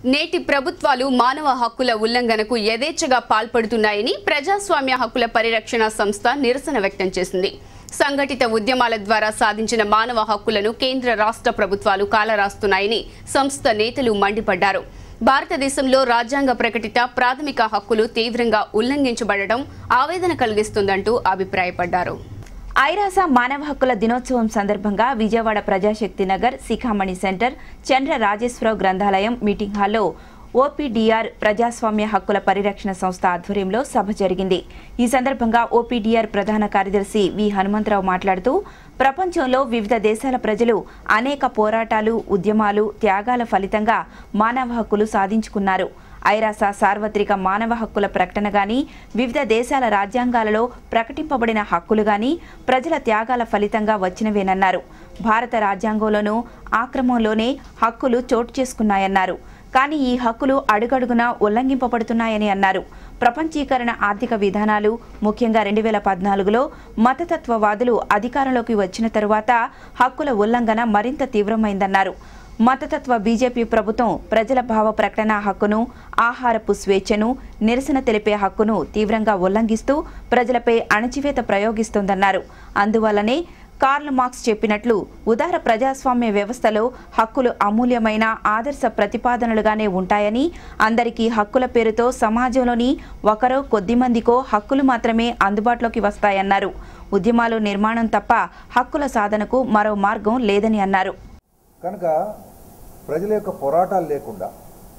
నేటి ప్రభుత్వాలు మానవ హక్కుల ఉల్లంఘనకు యథేచ్ఛగా పాల్పడుతున్నాయని ప్రజాస్వామ్య హక్కుల పరిరక్షణ సంస్థ నిరసన వ్యక్తం చేసింది సంఘటిత ఉద్యమాల ద్వారా సాధించిన మానవ హక్కులను కేంద్ర రాష్ట్ర ప్రభుత్వాలు కాలరాస్తున్నాయని సంస్థ నేతలు మండిపడ్డారు భారతదేశంలో రాజ్యాంగ ప్రకటిత ప్రాథమిక హక్కులు తీవ్రంగా ఉల్లంఘించబడడం ఆవేదన కలిగిస్తుందంటూ అభిప్రాయపడ్డారు ఐరాస మానవ హక్కుల దినోత్సవం సందర్భంగా విజయవాడ ప్రజాశక్తి నగర్ శిఖామణి సెంటర్ చంద్ర రాజేశ్వరరావు గ్రంథాలయం మీటింగ్ హాల్లో ఓపీడీఆర్ ప్రజాస్వామ్య హక్కుల పరిరక్షణ సంస్థ ఆధ్వర్యంలో సభ జరిగింది ఈ సందర్భంగా ఓపీడీఆర్ ప్రధాన కార్యదర్శి వి హనుమంతరావు మాట్లాడుతూ ప్రపంచంలో వివిధ దేశాల ప్రజలు అనేక పోరాటాలు ఉద్యమాలు త్యాగాల ఫలితంగా మానవ హక్కులు సాధించుకున్నారు ఐరాస సార్వత్రిక మానవ హక్కుల ప్రకటన గాని వివిధ దేశాల రాజ్యాంగాలలో ప్రకటింపబడిన హక్కులు గాని ప్రజల త్యాగాల ఫలితంగా వచ్చినవేనన్నారు భారత రాజ్యాంగంలోనూ ఆక్రమంలోనే హక్కులు చోటు చేసుకున్నాయన్నారు కానీ ఈ హక్కులు అడుగడుగునా ఉల్లంఘింపబడుతున్నాయని అన్నారు ప్రపంచీకరణ ఆర్థిక విధానాలు ముఖ్యంగా రెండు వేల పద్నాలుగులో మతతత్వవాదులు అధికారంలోకి వచ్చిన తరువాత హక్కుల ఉల్లంఘన మరింత తీవ్రమైందన్నారు మతతత్వ బీజేపీ ప్రభుత్వం ప్రజల భావ ప్రకటన హక్కును ఆహారపు స్వేచ్ఛను నిరసన తెలిపే హక్కును తీవ్రంగా ఉల్లంఘిస్తూ ప్రజలపై అణచివేత ప్రయోగిస్తోందన్నారు అందువల్లనే కార్ల్ మార్క్స్ చెప్పినట్లు ఉదార ప్రజాస్వామ్య వ్యవస్థలో హక్కులు అమూల్యమైన ఆదర్శ ప్రతిపాదనలుగానే ఉంటాయని అందరికీ హక్కుల పేరుతో సమాజంలోని ఒకరో కొద్దిమందికో హక్కులు మాత్రమే అందుబాటులోకి వస్తాయన్నారు ఉద్యమాలు నిర్మాణం తప్ప హక్కుల సాధనకు మరో మార్గం లేదని అన్నారు కనుక ప్రజల యొక్క పోరాటాలు లేకుండా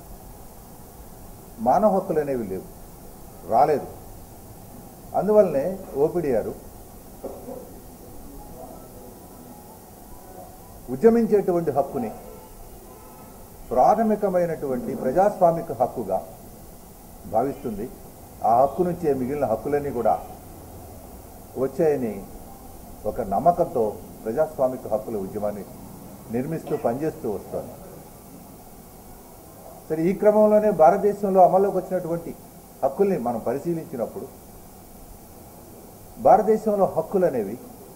మానవ హక్కులు అనేవి లేవు రాలేదు అందువల్లనే ఓపిడిఆర్ ఉద్యమించేటువంటి హక్కుని ప్రాథమికమైనటువంటి ప్రజాస్వామిక హక్కుగా భావిస్తుంది ఆ హక్కు నుంచే మిగిలిన హక్కులన్నీ కూడా వచ్చాయని ఒక నమ్మకంతో ప్రజాస్వామిక హక్కుల ఉద్యమాన్ని నిర్మిస్తూ పనిచేస్తూ వస్తోంది సరే ఈ క్రమంలోనే భారతదేశంలో అమల్లోకి వచ్చినటువంటి హక్కుల్ని మనం పరిశీలించినప్పుడు భారతదేశంలో హక్కులు అనేవి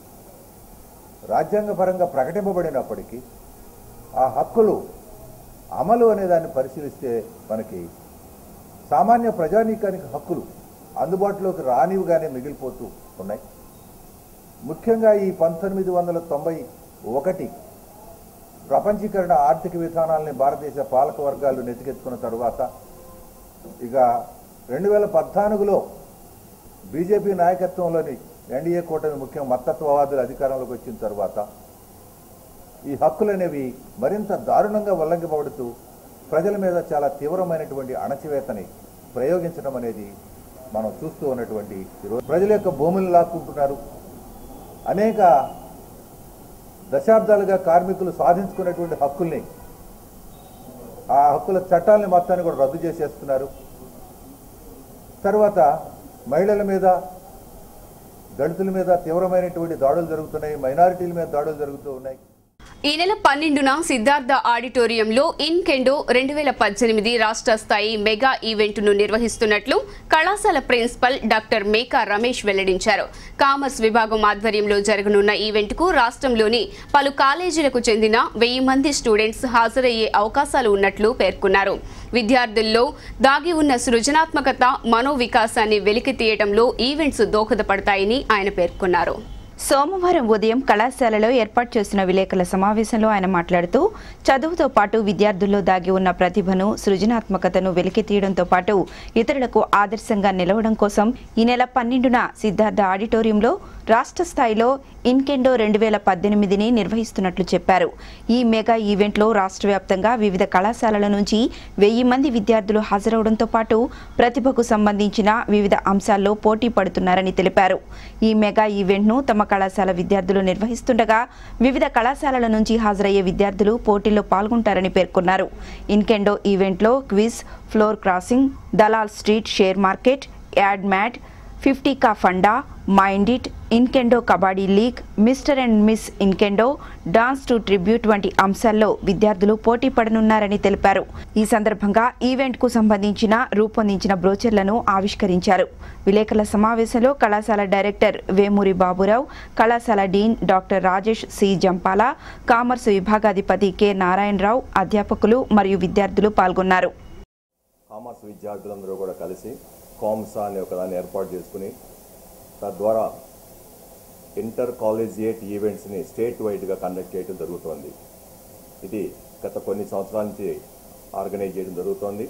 రాజ్యాంగపరంగా ప్రకటింపబడినప్పటికీ ఆ హక్కులు అమలు అనే దాన్ని పరిశీలిస్తే మనకి సామాన్య ప్రజానీకానికి హక్కులు అందుబాటులోకి రానివిగానే మిగిలిపోతూ ఉన్నాయి ముఖ్యంగా ఈ పంతొమ్మిది వందల తొంభై ఒకటి ప్రపంచీకరణ ఆర్థిక విధానాలని భారతదేశ పాలక వర్గాలు నెతికెత్తుకున్న తరువాత ఇక రెండు వేల పద్నాలుగులో బీజేపీ నాయకత్వంలోని ఎన్డీఏ కూటమి ముఖ్యం మత్తత్వవాదులు అధికారంలోకి వచ్చిన తర్వాత ఈ హక్కులు అనేవి మరింత దారుణంగా ఉల్లంఘింపబడుతూ ప్రజల మీద చాలా తీవ్రమైనటువంటి అణచివేతని ప్రయోగించడం అనేది మనం చూస్తూ ఉన్నటువంటి ఈరోజు ప్రజల యొక్క భూములను లాక్కుంటున్నారు అనేక దశాబ్దాలుగా కార్మికులు సాధించుకున్నటువంటి హక్కుల్ని ఆ హక్కుల చట్టాలని మొత్తాన్ని కూడా రద్దు చేసేస్తున్నారు తర్వాత మహిళల మీద దళితుల మీద తీవ్రమైనటువంటి దాడులు జరుగుతున్నాయి మైనారిటీల మీద దాడులు జరుగుతూ ఉన్నాయి ఈ నెల పన్నెండున సిద్ధార్థ ఆడిటోరియంలో ఇన్ కెండో రెండు వేల పద్దెనిమిది రాష్ట్ర స్థాయి మెగా ఈవెంట్ను నిర్వహిస్తున్నట్లు కళాశాల ప్రిన్సిపల్ డాక్టర్ మేకా రమేష్ వెల్లడించారు కామర్స్ విభాగం ఆధ్వర్యంలో జరగనున్న ఈవెంట్కు రాష్ట్రంలోని పలు కాలేజీలకు చెందిన వెయ్యి మంది స్టూడెంట్స్ హాజరయ్యే అవకాశాలు ఉన్నట్లు పేర్కొన్నారు విద్యార్థుల్లో దాగి ఉన్న సృజనాత్మకత మనోవికాసాన్ని వెలికి తీయడంలో ఈవెంట్స్ దోహదపడతాయని ఆయన పేర్కొన్నారు సోమవారం ఉదయం కళాశాలలో ఏర్పాటు చేసిన విలేకరుల సమావేశంలో ఆయన మాట్లాడుతూ చదువుతో పాటు విద్యార్థుల్లో దాగి ఉన్న ప్రతిభను సృజనాత్మకతను వెలికి తీయడంతో పాటు ఇతరులకు ఆదర్శంగా నిలవడం కోసం ఈ నెల పన్నెండున సిద్ధార్థ ఆడిటోరియంలో రాష్ట్ర స్థాయిలో ఇన్కెండో రెండు వేల పద్దెనిమిదిని నిర్వహిస్తున్నట్లు చెప్పారు ఈ మెగా ఈవెంట్లో రాష్ట్ర వ్యాప్తంగా వివిధ కళాశాలల నుంచి వెయ్యి మంది విద్యార్థులు హాజరవడంతో పాటు ప్రతిభకు సంబంధించిన వివిధ అంశాల్లో పోటీ పడుతున్నారని తెలిపారు ఈ మెగా ఈవెంట్ను తమ కళాశాల విద్యార్థులు నిర్వహిస్తుండగా వివిధ కళాశాలల నుంచి హాజరయ్యే విద్యార్థులు పోటీల్లో పాల్గొంటారని పేర్కొన్నారు ఇన్కెండో ఈవెంట్లో quiz floor crossing Dalal street share market ad mad ఫిఫ్టీకా ఫండా mind it Incendo kabaddi league mister and miss Incendo dance to tribute వంటి అంశాల్లో విద్యార్థులు పోటీ పడనున్నారని తెలిపారు ఈ సందర్భంగా ఈవెంట్కు సంబంధించిన రూపొందించిన బ్రోచర్లను ఆవిష్కరించారు విలేకరుల సమావేశంలో కళాశాల డైరెక్టర్ వేమూరి బాబురావు కళాశాల dean doctor Rajesh C Jampala commerce విభాగాధిపతి కె నారాయణరావు అధ్యాపకులు మరియు విద్యార్థులు పాల్గొన్నారు కామర్స్ విద్యార్థులందరూ కూడా కలిసి కామ్సా అనే ఒక దాన్ని ఏర్పాటు చేసుకుని తద్వారా ఇంటర్ కాలేజియేట్ ఈవెంట్స్ని స్టేట్ వైడ్గా కండక్ట్ చేయడం జరుగుతోంది ఇది గత కొన్ని సంవత్సరాల నుంచి ఆర్గనైజ్ చేయడం జరుగుతోంది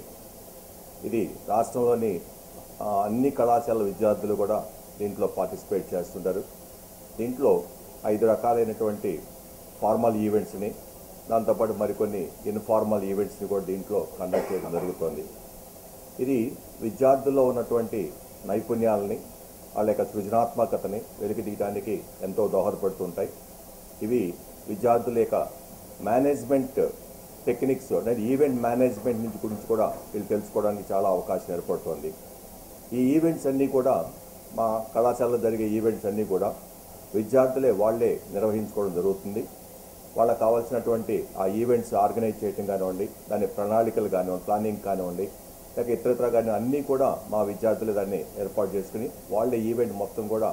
ఇది రాష్ట్రంలోని ఆ, అన్ని కళాశాల విద్యార్థులు కూడా దీంట్లో పార్టిసిపేట్ చేస్తుంటారు దీంట్లో ఐదు రకాలైనటువంటి ఫార్మల్ ఈవెంట్స్ని దాంతోపాటు మరికొన్ని ఇన్ఫార్మల్ ఈవెంట్స్ని కూడా దీంట్లో కండక్ట్ చేయడం జరుగుతోంది ఇది విద్యార్థుల్లో ఉన్నటువంటి నైపుణ్యాలని వాళ్ళ యొక్క సృజనాత్మకతని వెలికి తీయడానికి ఎంతో దోహదపడుతుంటాయి ఇవి విద్యార్థుల యొక్క మేనేజ్మెంట్ టెక్నిక్స్ అనేది ఈవెంట్ మేనేజ్మెంట్ నుంచి గురించి కూడా వీళ్ళు తెలుసుకోవడానికి చాలా అవకాశం ఏర్పడుతోంది ఈ ఈవెంట్స్ అన్నీ కూడా మా కళాశాలలో జరిగే ఈవెంట్స్ అన్నీ కూడా విద్యార్థులే వాళ్ళే నిర్వహించుకోవడం జరుగుతుంది వాళ్ళకి కావాల్సినటువంటి ఆ ఈవెంట్స్ ఆర్గనైజ్ చేయడం కానివ్వండి దాని ప్రణాళికలు కానివ్వండి ప్లానింగ్ కానివ్వండి లేక ఇతరత్ర కానీ అన్నీ కూడా మా విద్యార్థులు దాన్ని ఏర్పాటు చేసుకుని వాళ్ళే ఈవెంట్ మొత్తం కూడా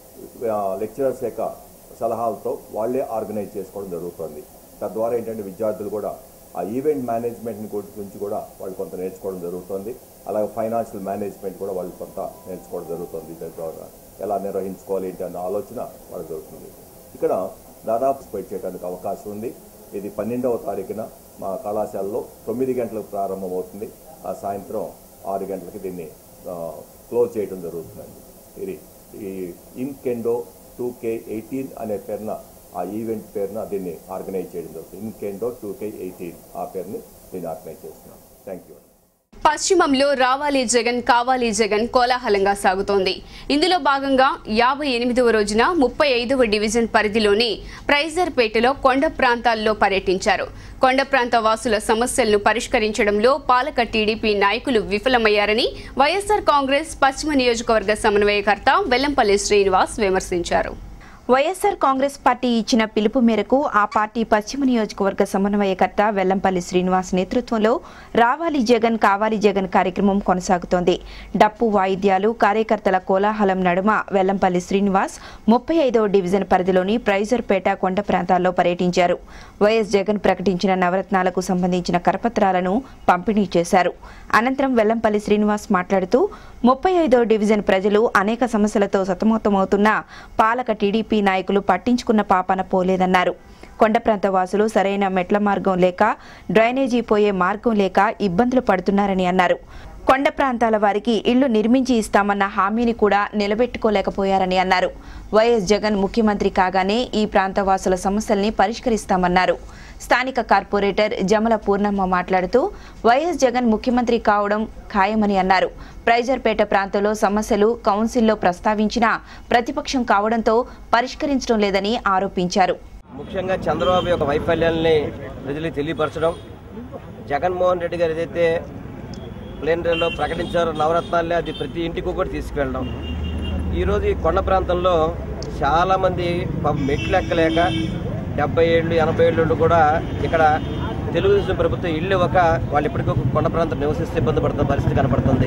లెక్చరర్స్ యొక్క సలహాలతో వాళ్ళే ఆర్గనైజ్ చేసుకోవడం జరుగుతుంది తద్వారా ఏంటంటే విద్యార్థులు కూడా ఆ ఈవెంట్ మేనేజ్మెంట్ గురించి కూడా వాళ్ళు కొంత నేర్చుకోవడం జరుగుతుంది అలాగే ఫైనాన్షియల్ మేనేజ్మెంట్ కూడా వాళ్ళు కొంత నేర్చుకోవడం జరుగుతుంది దాని ద్వారా ఎలా నిర్వహించుకోవాలి ఏంటి అన్న ఆలోచన వాళ్ళకి జరుగుతుంది ఇక్కడ దాదాపు స్పెడ్ చేయడానికి అవకాశం ఉంది ఇది పన్నెండవ తారీఖున మా కళాశాలలో తొమ్మిది గంటలకు ప్రారంభమవుతుంది ఆ సాయంత్రం ఆరు గంటలకి దీన్ని ఆ, క్లోజ్ చేయడం జరుగుతుందండి ఇది ఈ ఇన్కెండో టూ కే ఎయిటీన్ అనే పేరున ఆ ఈవెంట్ పేరున దీన్ని ఆర్గనైజ్ చేయడం జరుగుతుంది ఇన్కెండో టూ కే ఎయిటీన్ ఆ పేరుని దీన్ని ఆర్గనైజ్ చేస్తున్నాం థ్యాంక్ యూ పశ్చిమంలో రావాలి జగన్ కావాలి జగన్ కోలాహలంగా సాగుతోంది ఇందులో భాగంగా యాభై ఎనిమిదవ రోజున ముప్పై ఐదవ డివిజన్ పరిధిలోని ప్రైజర్పేటలో కొండ ప్రాంతాల్లో పర్యటించారు కొండ ప్రాంత వాసుల సమస్యలను పరిష్కరించడంలో పాలక టీడీపీ నాయకులు విఫలమయ్యారని వైఎస్సార్ కాంగ్రెస్ పశ్చిమ నియోజకవర్గ సమన్వయకర్త వెల్లంపల్లి శ్రీనివాస్ విమర్శించారు వైఎస్సార్ కాంగ్రెస్ పార్టీ ఇచ్చిన పిలుపు మేరకు ఆ పార్టీ పశ్చిమ నియోజకవర్గ సమన్వయకర్త వెల్లంపల్లి శ్రీనివాస్ నేతృత్వంలో రావాలి జగన్ కావాలి జగన్ కార్యక్రమం కొనసాగుతోంది డప్పు వాయిద్యాలు కార్యకర్తల కోలాహలం నడుమ వెల్లంపల్లి శ్రీనివాస్ ముప్పై ఐదవ డివిజన్ పరిధిలోని ప్రైజర్పేట కొండ ప్రాంతాల్లో పర్యటించారు వైఎస్ జగన్ ప్రకటించిన నవరత్నాలకు సంబంధించిన కరపత్రాలను పంపిణీ చేశారు అనంతరం వెల్లంపల్లి శ్రీనివాస్ మాట్లాడుతూ ముప్పై ఐదో డివిజన్ ప్రజలు అనేక సమస్యలతో సతమతమవుతున్న పాలక టీడీపీ నాయకులు పట్టించుకున్న పాపన పోలేదన్నారు కొండ ప్రాంత వాసులు సరైన మెట్ల మార్గం లేక డ్రైనేజీ పోయే మార్గం లేక ఇబ్బందులు పడుతున్నారని అన్నారు కొండ ప్రాంతాల వారికి ఇళ్లు నిర్మించి ఇస్తామన్న హామీని కూడా నిలబెట్టుకోలేకపోయారని అన్నారు వైఎస్ జగన్ ముఖ్యమంత్రి కాగానే ఈ ప్రాంత వాసుల సమస్యల్ని పరిష్కరిస్తామన్నారు స్థానిక కార్పొరేటర్ జమల పూర్ణమ్మ మాట్లాడుతూ వైఎస్ జగన్ ముఖ్యమంత్రి కావడం ఖాయమని అన్నారు ప్రైజర్పేట ప్రాంతంలో సమస్యలు కౌన్సిల్లో ప్రస్తావించినా ప్రతిపక్షం కావడంతో పరిష్కరించడం లేదని ఆరోపించారు ముఖ్యంగా చంద్రబాబు యొక్క వైఫల్యాల్ని ప్రజలకు తెలియపరచడం జగన్మోహన్ రెడ్డి గారు ఏదైతే ప్లేనరీలో ప్రకటించారో నవరత్నాలే అది ప్రతి ఇంటికి కూడా తీసుకువెళ్ళడం ఈరోజు ఈ కొండ ప్రాంతంలో చాలామంది పాపం మెట్లు ఎక్కలేక డెబ్బై ఏళ్ళు ఎనభై ఏళ్ళు కూడా ఇక్కడ తెలుగుదేశం ప్రభుత్వం ఇల్లు ఒక వాళ్ళు ఇప్పటికీ కొండ ప్రాంతం నివసిస్తే ఇబ్బంది పడుతున్న పరిస్థితి కనపడుతుంది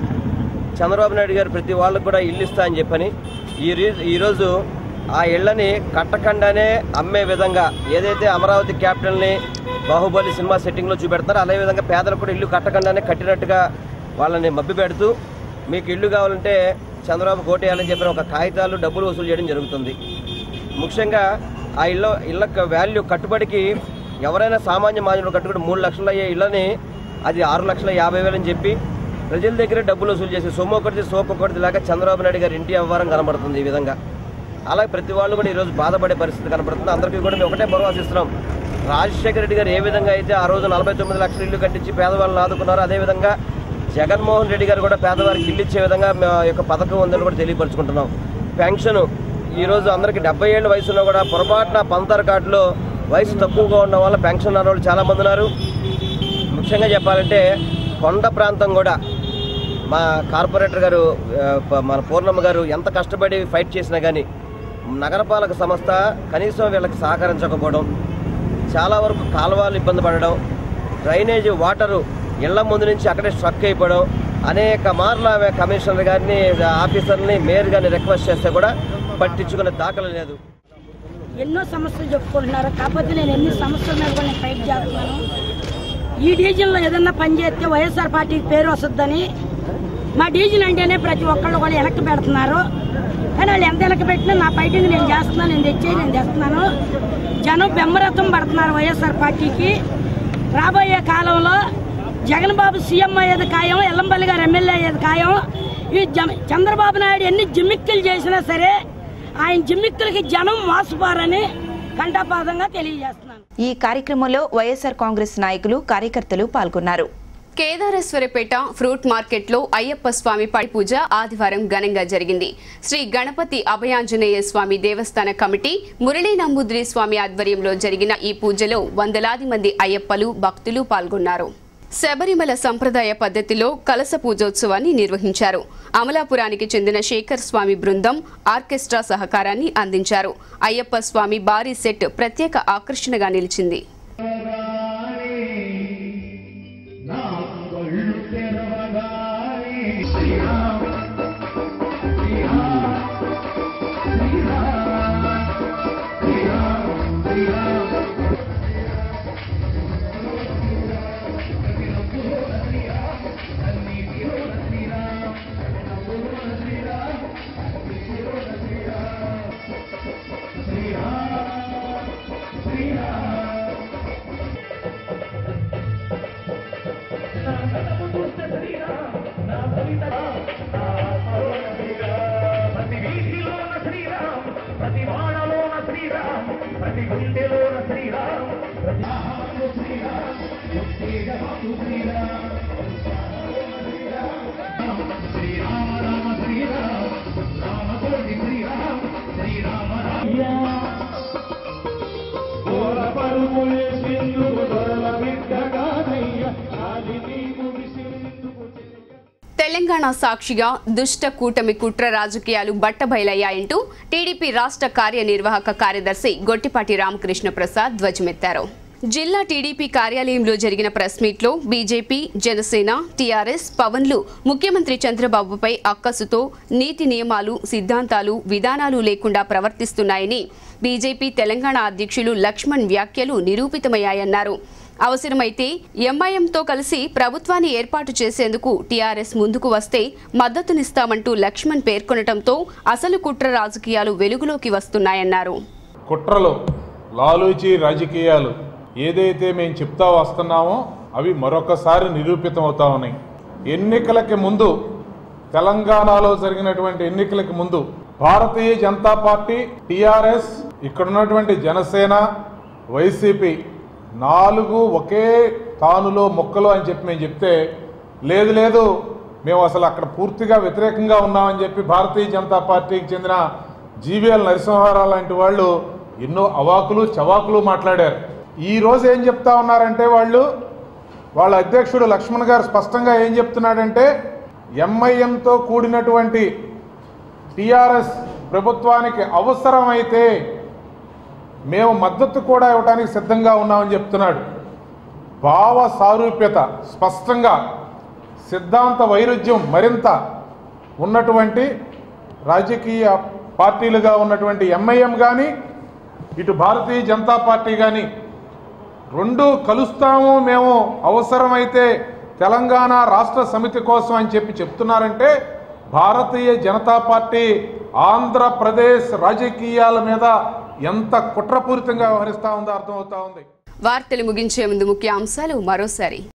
చంద్రబాబు నాయుడు గారు ప్రతి వాళ్ళకు కూడా ఇల్లు ఇస్తా అని చెప్పని ఈ రీ- ఈరోజు ఆ ఇళ్లని కట్టకుండానే అమ్మే విధంగా ఏదైతే అమరావతి క్యాపిటల్ని బాహుబలి సినిమా సెట్టింగ్లో చూపెడతారో అదే విధంగా పేదలకు కూడా ఇల్లు కట్టకుండానే కట్టినట్టుగా వాళ్ళని మభ్య పెడుతూ మీకు ఇల్లు కావాలంటే చంద్రబాబు కోటేయాలని చెప్పిన ఒక కాగితాలు డబ్బులు వసూలు చేయడం జరుగుతుంది ముఖ్యంగా ఆ ఇళ్ళ ఇళ్ళ వాల్యూ కట్టుబడికి ఎవరైనా సామాన్య మానవుడు కట్టుబడి మూడు లక్షల అయ్యే ఇళ్ళని అది ఆరు లక్షల యాభై వేలని చెప్పి ప్రజల దగ్గర డబ్బులు వసూలు చేసి సొమ్ము ఒకటి సోపు ఒకటి లాగా చంద్రబాబు నాయుడు గారి ఇంటి వ్యవహారం కనబడుతుంది ఈ విధంగా అలాగే ప్రతి వాళ్ళు కూడా ఈరోజు బాధపడే పరిస్థితి కనబడుతుంది అందరికీ కూడా మేము ఒకటే భరోసిస్తున్నాం రాజశేఖర రెడ్డి గారు ఏ విధంగా అయితే ఆ రోజు నలభై తొమ్మిది లక్షల ఇల్లు కట్టించి పేదవాళ్ళని ఆదుకున్నారో అదేవిధంగా జగన్మోహన్ రెడ్డి గారు కూడా పేదవారికి ఇల్లు ఇచ్చే విధంగా మా యొక్క పథకం ఉందని కూడా తెలియపరుచుకుంటున్నాం పెన్షన్ ఈ రోజు అందరికి డెబ్బై ఏళ్ళ వయసులో కూడా పొరపాటున పంతర్ కార్డులో వయసు తక్కువగా ఉండడం వల్ల పెన్షన్ అన్న వాళ్ళు చాలా మంది ఉన్నారు ముఖ్యంగా చెప్పాలంటే కొండ ప్రాంతం కూడా మా కార్పొరేటర్ గారు ఆ, ప- మన పూర్ణమ్మ గారు ఎంత కష్టపడి ఫైట్ చేసినా కానీ నగరపాలక సంస్థ కనీసం వీళ్ళకి సహకరించకపోవడం చాలా వరకు కాలువలు ఇబ్బంది పడడం డ్రైనేజ్ వాటరు ఇళ్ల ముందు నుంచి అక్కడే స్ట్రక్ అయిపోవడం అనేక మార్లు ఆమె కమిషనర్ గారిని ఆఫీసర్ని మేయర్ గారిని రిక్వెస్ట్ చేస్తే కూడా పట్టించుకునే దాఖలు లేదు ఎన్నో సమస్యలు చెప్పుకుంటున్నారు కాకపోతే నేను ఎన్ని సమస్యల మీద కూడా నేను ఫైట్ చేస్తున్నాను ఈ డివిజన్లో ఏదన్నా పని చేస్తే వైఎస్ఆర్ పార్టీకి పేరు వస్తుందని మా డివిజన్ అంటేనే ప్రతి ఒక్కళ్ళు కూడా వెనక్కి పెడుతున్నారు కానీ వాళ్ళు ఎంత వెనక్కి పెట్టినా నా ఫైటింగ్ నేను చేస్తున్నాను నేను తెచ్చేది నేను తెస్తున్నాను జనం బెమ్మరథం పడుతున్నారు వైఎస్ఆర్ పార్టీకి రాబోయే కాలంలో జగన్ బాబు సీఎం అయ్యేది ఖాయం ఎల్లంపల్లి గారు ఎమ్మెల్యే అయ్యేది ఖాయం ఈ జమ- చంద్రబాబు నాయుడు ఎన్ని జిమ్మిక్కులు చేసినా సరే ఆయన జిమ్మిక్కులకి జనం మోసపోరని కంఠపాతంగా తెలియజేస్తున్నాను ఈ కార్యక్రమంలో వైఎస్ఆర్ కాంగ్రెస్ నాయకులు కార్యకర్తలు పాల్గొన్నారు కేదారేశ్వరపేట ఫ్రూట్ మార్కెట్లో అయ్యప్ప స్వామి పడి పూజ ఆదివారం ఘనంగా జరిగింది శ్రీ గణపతి అభయాంజనేయ స్వామి దేవస్థాన కమిటీ మురళీ నంబుద్రి స్వామి ఆధ్వర్యంలో జరిగిన ఈ పూజలో వందలాది మంది అయ్యప్పలు భక్తులు పాల్గొన్నారు శబరిమల సంప్రదాయ పద్ధతిలో కలస పూజోత్సవాన్ని నిర్వహించారు అమలాపురానికి చెందిన శేఖర్ స్వామి బృందం ఆర్కెస్ట్రా సహకారాన్ని అందించారు అయ్యప్ప స్వామి భారీ సెట్ ప్రత్యేక ఆకర్షణగా నిలిచింది తెలంగాణ సాక్షిగా దుష్ట కూటమి కుట్ర రాజకీయాలు బట్టబయలయ్యాయంటూ టీడీపీ రాష్ట్ర కార్యనిర్వాహక కార్యదర్శి గొట్టిపాటి రామకృష్ణ ప్రసాద్ ధ్వజమెత్తారు జిల్లా టీడీపీ కార్యాలయంలో జరిగిన ప్రెస్ మీట్లో బీజేపీ జనసేన టీఆర్ఎస్ పవన్లు ముఖ్యమంత్రి చంద్రబాబుపై అక్కసుతో నీతి నియమాలు సిద్ధాంతాలు విధానాలు లేకుండా ప్రవర్తిస్తున్నాయని బీజేపీ తెలంగాణ అధ్యక్షులు లక్ష్మణ్ వ్యాఖ్యలు నిరూపితమయ్యాయన్నారు అవసరమైతే ఎంఐఎంతో కలిసి ప్రభుత్వాన్ని ఏర్పాటు చేసేందుకు టీఆర్ఎస్ ముందుకు వస్తే మద్దతునిస్తామంటూ లక్ష్మణ్ పేర్కొనటంతో అసలు కుట్ర రాజకీయాలు వెలుగులోకి వస్తున్నాయన్నారు కుట్రలు లాలూచి రాజకీయాలు ఏదైతే మేము చెప్తా వస్తున్నామో అవి మరొకసారి నిరూపితమవుతా ఉన్నాయి ఎన్నికలకి ముందు తెలంగాణలో జరిగినటువంటి ఎన్నికలకి ముందు భారతీయ జనతా పార్టీ టిఆర్ఎస్ ఇక్కడ ఉన్నటువంటి జనసేన వైసీపీ నాలుగు ఒకే తానులో మొక్కలు అని చెప్పి మేము చెప్తే లేదు లేదు మేము అసలు అక్కడ పూర్తిగా వ్యతిరేకంగా ఉన్నామని చెప్పి భారతీయ జనతా పార్టీకి చెందిన జీవీఎల్ నరసింహారావు లాంటి వాళ్ళు ఎన్నో అవాకులు చవాకులు మాట్లాడారు ఈ రోజు ఏం చెప్తా ఉన్నారంటే వాళ్ళు వాళ్ళ అధ్యక్షుడు లక్ష్మణ్ గారు స్పష్టంగా ఏం చెప్తున్నాడంటే ఎంఐఎంతో కూడినటువంటి టిఆర్ఎస్ ప్రభుత్వానికి అవసరమైతే మేము మద్దతు కూడా ఇవ్వడానికి సిద్ధంగా ఉన్నామని చెప్తున్నాడు భావ సారూప్యత స్పష్టంగా సిద్ధాంత వైరుధ్యం మరింత ఉన్నటువంటి రాజకీయ పార్టీలుగా ఉన్నటువంటి ఎంఐఎం కానీ ఇటు భారతీయ జనతా పార్టీ కానీ రెండు కలుస్తాము మేము అవసరమైతే తెలంగాణ రాష్ట్ర సమితి కోసం అని చెప్పి చెప్తున్నారంటే భారతీయ జనతా పార్టీ ఆంధ్రప్రదేశ్ రాజకీయాల మీద ఎంత కుట్రపూరితంగా వ్యవహరిస్తా ఉందో అర్థమవుతా ఉంది వార్తలు ముగించే ముందు ముఖ్య అంశాలు మరోసారి